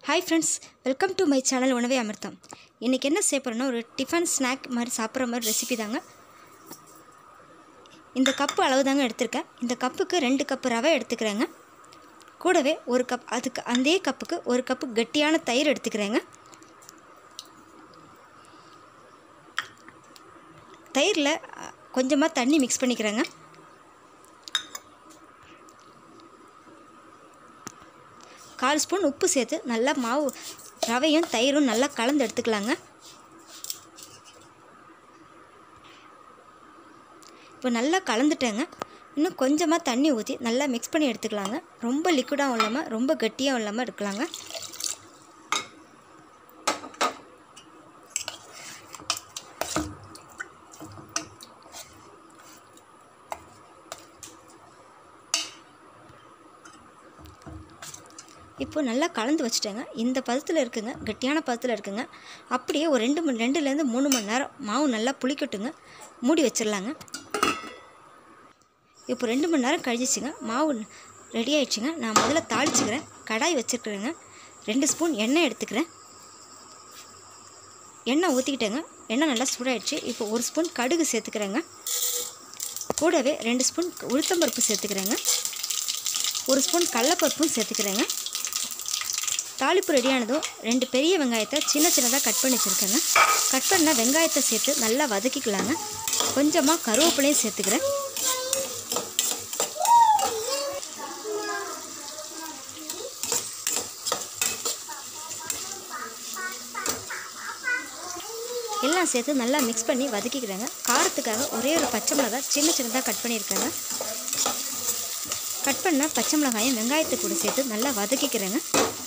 hi friends welcome to my channel உணவே அமிர்தம் இன்றைக்கி என்ன செய்ய போகிறோன்னா ஒரு டிஃபன் ஸ்நாக் மாதிரி சாப்பிட்ற மாதிரி ரெசிபி தாங்க இந்த கப்பு அளவு தாங்க எடுத்திருக்கேன் இந்த கப்புக்கு ரெண்டு கப்பு ரவை எடுத்துக்கிறேங்க கூடவே ஒரு கப் அதுக்கு அதே கப்புக்கு ஒரு கப்பு கெட்டியான தயிர் எடுத்துக்கிறேங்க தயிரில் கொஞ்சமாக தண்ணி மிக்ஸ் பண்ணிக்கிறேங்க கால் ஸ்பூன் உப்பு சேர்த்து நல்லா மாவு ரவையும் தயிரும் நல்லா கலந்து எடுத்துக்கலாங்க இப்போ நல்லா கலந்துட்டேங்க இன்னும் கொஞ்சமாக தண்ணி ஊற்றி நல்லா மிக்ஸ் பண்ணி எடுத்துக்கலாங்க ரொம்ப லிக்விடாகவும் இல்லாமல் ரொம்ப கட்டியாகவும் இல்லாமல் இருக்கலாங்க இப்போ நல்லா கலந்து வச்சுட்டேங்க இந்த பதத்தில் இருக்குங்க கெட்டியான பதத்தில் இருக்குங்க அப்படியே ஒரு ரெண்டு மணி ரெண்டுலேருந்து மூணு மணி நேரம் மாவு நல்லா புளிக்கட்டுங்க மூடி வச்சிடலாங்க இப்போ ரெண்டு மணி நேரம் கழிச்சிச்சுங்க மாவு ரெடி ஆயிடுச்சுங்க நான் முதல்ல தாளிச்சுக்கிறேன் கடாய் வச்சுருக்குறேங்க ரெண்டு ஸ்பூன் எண்ணெய் எடுத்துக்கிறேன் எண்ணெய் ஊற்றிக்கிட்டேங்க எண்ணெய் நல்லா சூடாயிடுச்சு இப்போ ஒரு ஸ்பூன் கடுகு சேர்த்துக்கிறேங்க கூடவே ரெண்டு ஸ்பூன் உளுத்தம்பருப்பு சேர்த்துக்கிறேங்க ஒரு ஸ்பூன் கடலப்பருப்பும் சேர்த்துக்கிறேங்க தாளிப்பு ரெடியானதும் ரெண்டு பெரிய வெங்காயத்தை சின்ன சின்னதாக கட் பண்ணி வச்சுருக்கேங்க கட் பண்ண வெங்காயத்தை சேர்த்து நல்லா வதக்கிக்கலாங்க கொஞ்சமாக கருவேப்பிலையும் சேர்த்துக்கிறேன் எல்லாம் சேர்த்து நல்லா மிக்ஸ் பண்ணி வதக்கிக்கிறேங்க காரத்துக்காக ஒரே ஒரு பச்சை மிளகாய் சின்ன சின்னதாக கட் பண்ணியிருக்கேங்க கட் பண்ண பச்சை மிளகாயும் வெங்காயத்தை கூட சேர்த்து நல்லா வதக்கிக்கிறேங்க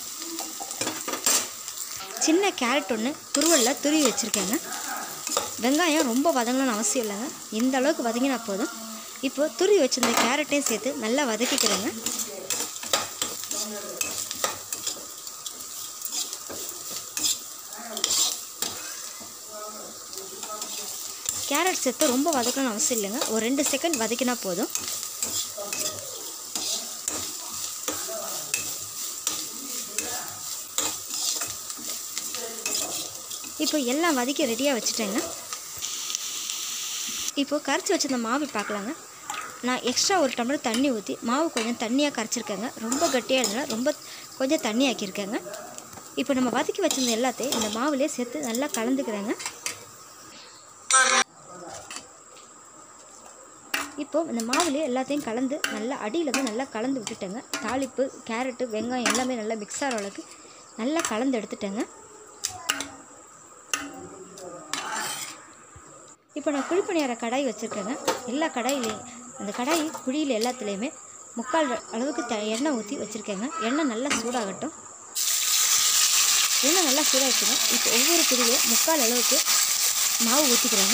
சின்ன கேரட் ஒன்று துருவலில் துருவி வச்சுருக்கேங்க வெங்காயம் ரொம்ப வதங்கணும்னு அவசியம் இல்லைங்க இந்த அளவுக்கு வதங்கினா போதும் இப்போது துருவி வச்சிருந்த கேரட்டையும் சேர்த்து நல்லா வதக்கிக்கிறேங்க கேரட் சேர்த்து ரொம்ப வதக்கணும்னு அவசியம் இல்லைங்க ஒரு ரெண்டு செகண்ட் வதக்கினா போதும் இப்போ எல்லாம் வதக்கி ரெடியாக வச்சுட்டேங்க இப்போது கரைச்சி வச்சிருந்த மாவு பார்க்கலாங்க நான் எக்ஸ்ட்ரா ஒரு டம்ளர் தண்ணி ஊற்றி மாவு கொஞ்சம் தண்ணியாக கரைச்சிருக்கேங்க ரொம்ப கட்டியாக இருந்தால் ரொம்ப கொஞ்சம் தண்ணி ஆக்கியிருக்கேங்க இப்போ நம்ம வதக்கி வச்சிருந்த எல்லாத்தையும் இந்த மாவுலேயே சேர்த்து நல்லா கலந்துக்கிறேங்க இப்போது இந்த மாவுலேயே எல்லாத்தையும் கலந்து நல்லா அடியில் தான் நல்லா கலந்து விட்டுட்டேங்க தாளிப்பு கேரட்டு வெங்காயம் எல்லாமே நல்லா மிக்ஸ் ஆகிற அளவுக்கு நல்லா கலந்து எடுத்துட்டேங்க இப்போ நான் குழிப்பணியார கடாய் வச்சுருக்கேங்க எல்லா கடாயிலையும் அந்த கடாய் குழியில் எல்லாத்துலேயுமே முக்கால் அளவுக்கு த எண்ணெய் ஊற்றி வச்சுருக்கேங்க எண்ணெய் நல்லா சூடாகட்டும் எண்ணெய் நல்லா சூடாகிடுச்சுங்க இப்போ ஒவ்வொரு குழியும் முக்கால் அளவுக்கு மாவு ஊற்றிக்கிறேங்க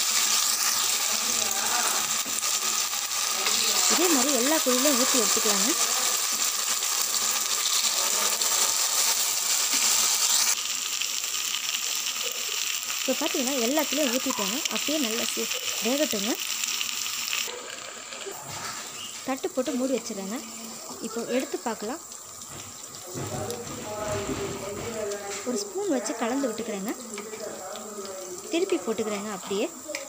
இதே மாதிரி எல்லா குழியிலையும் ஊற்றி எடுத்துக்கலாங்க இப்போ பார்த்தீங்கன்னா எல்லாத்துலேயும் ஊற்றிட்டேங்க அப்படியே நல்லா சி வேகட்டுங்க தட்டு போட்டு மூடி வச்சிடுறேங்க இப்போ எடுத்து பார்க்கலாம் ஒரு ஸ்பூன் வச்சு கலந்து விட்டுக்கிறேங்க திருப்பி போட்டுக்கிறேங்க அப்படியே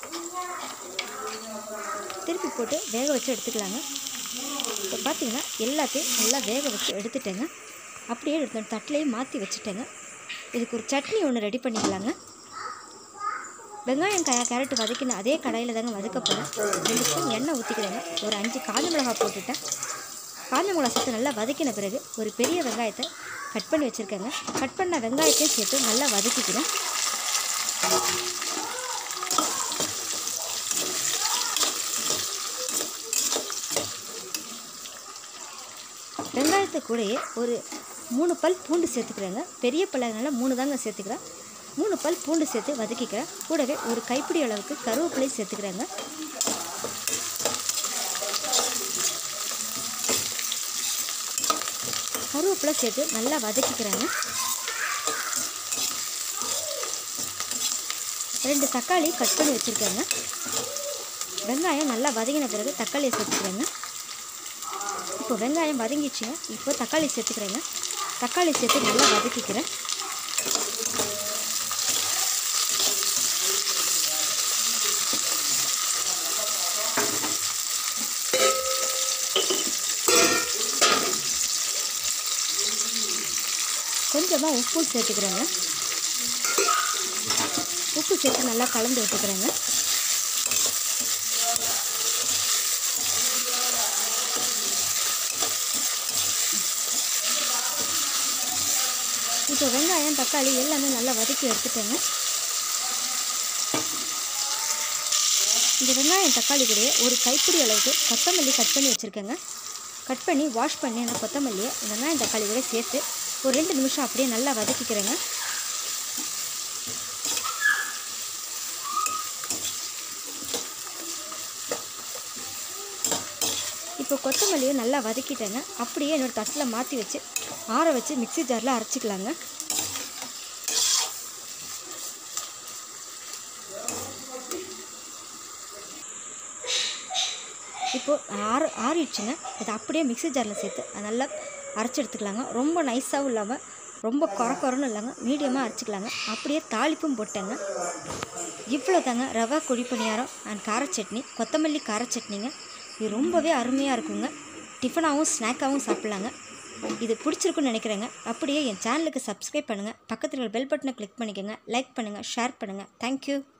திருப்பி போட்டு வேக வச்சு எடுத்துக்கலாங்க இப்போ பார்த்தீங்கன்னா எல்லாத்தையும் நல்லா வேக வச்சு எடுத்துட்டேங்க அப்படியே எடுத்து தட்டிலையும் மாற்றி வச்சுட்டேங்க இதுக்கு ஒரு சட்னி ஒன்று ரெடி பண்ணிக்கலாங்க வெங்காயம் கா கேரட் வதக்கின அதே கடாயில் தாங்க வதக்க போகிறேன் ரெண்டு ஸ்பூன் எண்ணெய் ஊற்றிக்கிறேங்க ஒரு அஞ்சு காஞ்ச மிளகாய் போட்டுட்டேன் காஞ்ச மிளகா சேர்த்து நல்லா வதக்கின பிறகு ஒரு பெரிய வெங்காயத்தை கட் பண்ணி வச்சுருக்கேங்க கட் பண்ண வெங்காயத்தையும் சேர்த்து நல்லா வதக்கிக்கிறேன் வெங்காயத்தை கூடயே ஒரு மூணு பல் பூண்டு சேர்த்துக்கிறேங்க பெரிய பல்லனால மூணு தாங்க சேர்த்துக்கிறேன் மூணு பல் பூண்டு சேர்த்து வதக்கிக்கிறேன் கூடவே ஒரு கைப்பிடி அளவுக்கு கருவேப்பிலை சேர்த்துக்கிறேங்க கருவேப்பிலை சேர்த்து நல்லா வதக்கிக்கிறேங்க ரெண்டு தக்காளி கட் பண்ணி வச்சுருக்கேங்க வெங்காயம் நல்லா வதங்கின பிறகு தக்காளியை சேர்த்துக்கிறேங்க இப்போ வெங்காயம் வதங்கிச்சுங்க இப்போ தக்காளி சேர்த்துக்கிறேங்க தக்காளி சேர்த்து நல்லா வதக்கிக்கிறேன் கொஞ்சமாக உப்பு சேர்த்துக்கிறேங்க உப்பு சேர்த்து நல்லா கலந்து விட்டுக்கிறேங்க இப்போ வெங்காயம் தக்காளி எல்லாமே நல்லா வதக்கி எடுத்துட்டேங்க இந்த வெங்காயம் தக்காளி கூடயே ஒரு கைப்பிடி அளவுக்கு கொத்தமல்லி கட் பண்ணி வச்சுருக்கேங்க கட் பண்ணி வாஷ் பண்ணி அந்த கொத்தமல்லியை இந்த வெங்காயம் தக்காளி கூட சேர்த்து ஒரு ரெண்டு நிமிஷம் அப்படியே நல்லா வதக்கிக்கிறேங்க இப்போ கொத்தமல்லியை நல்லா வதக்கிட்டேங்க அப்படியே என்னோடய தட்டில் மாற்றி வச்சு ஆற வச்சு மிக்ஸி ஜாரில் அரைச்சிக்கலாங்க இப்போது ஆறு ஆறிடுச்சுங்க இதை அப்படியே மிக்ஸி ஜாரில் சேர்த்து அதை நல்லா அரைச்சி எடுத்துக்கலாங்க ரொம்ப நைஸாகவும் இல்லாமல் ரொம்ப குறை குறைன்னு இல்லைங்க மீடியமாக அரைச்சிக்கலாங்க அப்படியே தாளிப்பும் போட்டேங்க இவ்வளோ தாங்க ரவா குழி பணியாரம் அண்ட் கார சட்னி கொத்தமல்லி கார சட்னிங்க இது ரொம்பவே அருமையாக இருக்குங்க டிஃபனாகவும் ஸ்நாக்காகவும் சாப்பிட்லாங்க இது பிடிச்சிருக்குன்னு நினைக்கிறேங்க அப்படியே என் சேனலுக்கு சப்ஸ்கிரைப் பண்ணுங்கள் பக்கத்தில் பெல் பட்டனை கிளிக் பண்ணிக்கோங்க லைக் பண்ணுங்கள் ஷேர் பண்ணுங்கள் தேங்க்யூ